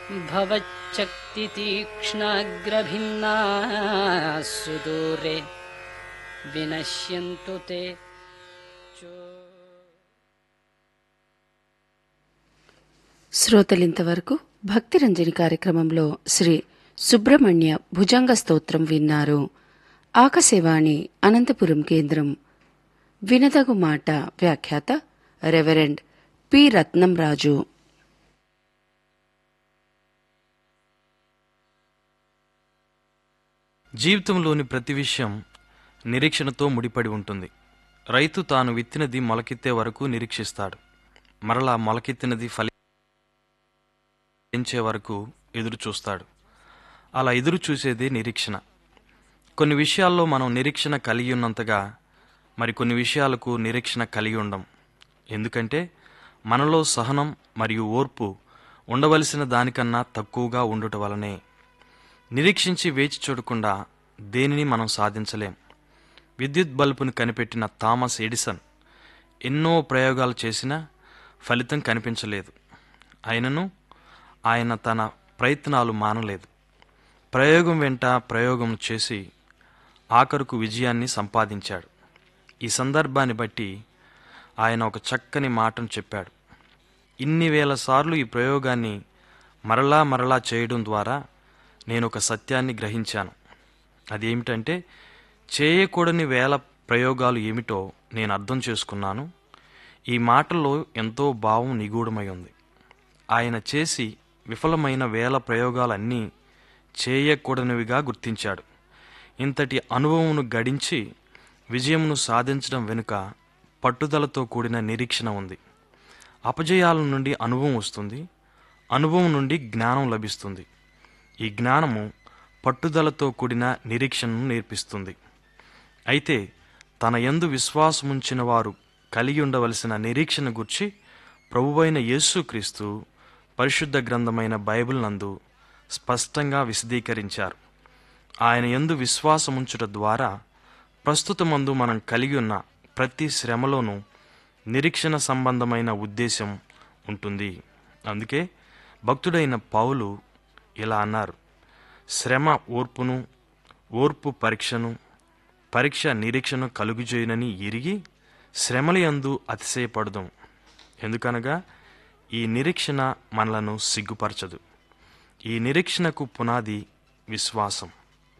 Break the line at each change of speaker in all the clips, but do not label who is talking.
भवच्चक्तितीक्ष्णाग्रभिन्ना सुदूरे विनश्यन्तु ते चो
శ్రోతలింతవరకు భక్తిరంజని కార్యక్రమంలో శ్రీ సుబ్రహ్మణ్య భుజంగ స్తోత్రం విన్నారు ఆకాశవాణి అనంతపురం కేంద్రం వినదగు మాట వ్యాఖ్యాత రెవరెండ్ పి రత్నం రాజు
జీవితంలోని ప్రతి విషయం నిరీక్షణతో ముడిపడి ఉంటుంది రైతు తాను విత్తినది మొలకెత్తే వరకు నిరీక్షిస్తాడు మరలా మొలకెత్తినది ఫలించే వరకు ఎదురు చూస్తాడు అలా ఎదురు చూసేదే నిరీక్షణ కొన్ని విషయాల్లో మనం నిరీక్షణ కలిగి ఉన్నంతగా మరి కొన్ని విషయాలకు నిరీక్షణ కలిగి ఉండం ఎందుకంటే మనలో సహనం మరియు ఓర్పు ఉండవలసిన దానికన్నా తక్కువగా ఉండుట వలనే నిరీక్షించి వేచి చూడకుండా దేనిని మనం సాధించలేం విద్యుత్ బల్బును కనిపెట్టిన థామస్ ఎడిసన్ ఎన్నో ప్రయోగాలు చేసినా ఫలితం కనిపించలేదు అయినను ఆయన తన ప్రయత్నాలు మానలేదు ప్రయోగం వెంట ప్రయోగం చేసి ఆఖరుకు విజయాన్ని సంపాదించాడు ఈ సందర్భాన్ని బట్టి ఆయన ఒక చక్కని మాటను చెప్పాడు ఇన్ని వేల సార్లు ఈ ప్రయోగాన్ని మరలా మరలా చేయడం ద్వారా నేను ఒక సత్యాన్ని గ్రహించాను అదేమిటంటే చేయకూడని వేల ప్రయోగాలు ఏమిటో నేను అర్థం చేసుకున్నాను ఈ మాటల్లో ఎంతో భావం నిగూఢమై ఉంది ఆయన చేసి విఫలమైన వేల ప్రయోగాలన్నీ చేయకూడనివిగా గుర్తించాడు ఇంతటి అనుభవమును గడించి విజయమును సాధించడం వెనుక పట్టుదలతో కూడిన నిరీక్షణ ఉంది అపజయాల నుండి అనుభవం వస్తుంది అనుభవం నుండి జ్ఞానం లభిస్తుంది ఈ జ్ఞానము పట్టుదలతో కూడిన నిరీక్షణను నేర్పిస్తుంది అయితే తన యందు విశ్వాసముంచిన వారు కలిగి ఉండవలసిన నిరీక్షణ గుర్చి ప్రభువైన యేసుక్రీస్తు పరిశుద్ధ గ్రంథమైన బైబిల్ నందు స్పష్టంగా విశదీకరించారు ఆయన యందు విశ్వాసముంచుట ద్వారా ప్రస్తుతమందు మనం కలిగి ఉన్న ప్రతి శ్రమలోనూ నిరీక్షణ సంబంధమైన ఉద్దేశం ఉంటుంది అందుకే భక్తుడైన పౌలు ఇలా అన్నారు శ్రమ ఓర్పును ఓర్పు పరీక్షను పరీక్ష నిరీక్షను కలుగుచేయునని ఎరిగి శ్రమలయందు అతిశయపడదాం ఎందుకనగా ఈ నిరీక్షణ మనలను సిగ్గుపరచదు ఈ నిరీక్షణకు పునాది విశ్వాసం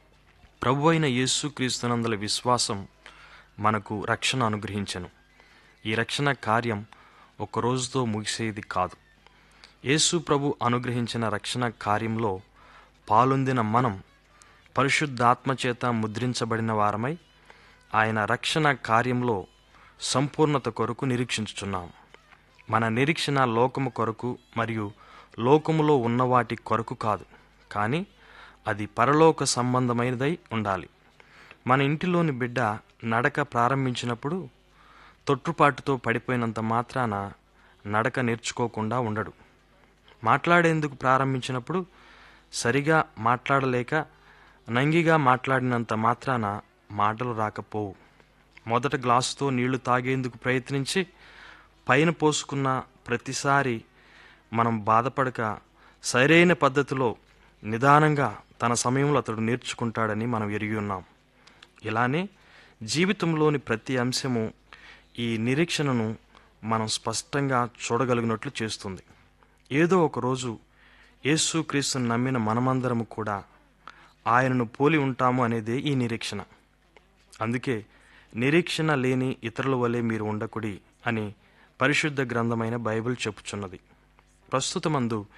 ప్రభు అయిన యేసుక్రీస్తునందల విశ్వాసం మనకు రక్షణ అనుగ్రహించను ఈ రక్షణ కార్యం ఒక రోజుతో ముగిసేది కాదు యేసు ప్రభు అనుగ్రహించిన రక్షణ కార్యంలో పాలొందిన మనం పరిశుద్ధాత్మ చేత ముద్రించబడిన వారమై ఆయన రక్షణ కార్యంలో సంపూర్ణత కొరకు నిరీక్షించుచున్నాం మన నిరీక్షణ లోకము కొరకు మరియు లోకములో ఉన్న వాటి కొరకు కాదు కానీ అది పరలోక సంబంధమైనదై ఉండాలి మన ఇంటిలోని బిడ్డ నడక ప్రారంభించినప్పుడు తొట్టుపాటుతో పడిపోయినంత మాత్రాన నడక నేర్చుకోకుండా ఉండడు మాట్లాడేందుకు ప్రారంభించినప్పుడు సరిగా మాట్లాడలేక నంగిగా మాట్లాడినంత మాత్రాన మాటలు రాకపోవు మొదట గ్లాసుతో నీళ్లు తాగేందుకు ప్రయత్నించి పైన పోసుకున్న ప్రతిసారి మనం బాధపడక సరైన పద్ధతిలో నిదానంగా తన సమయంలో అతడు నేర్చుకుంటాడని మనం ఎరిగి ఉన్నాం ఇలానే జీవితంలోని ప్రతి అంశము ఈ నిరీక్షణను మనం స్పష్టంగా చూడగలిగినట్లు చేస్తుంది ఏదో ఒక రోజు యేసుక్రీస్తుని నమ్మిన మనమందరము కూడా ఆయనను పోలి ఉంటాము అనేదే ఈ నిరీక్షణ అందుకే నిరీక్షణ లేని ఇతరుల వలె మీరు ఉండకుడి అని పరిశుద్ధ గ్రంథమైన బైబిల్ చెప్పుచున్నది ప్రస్తుతమందు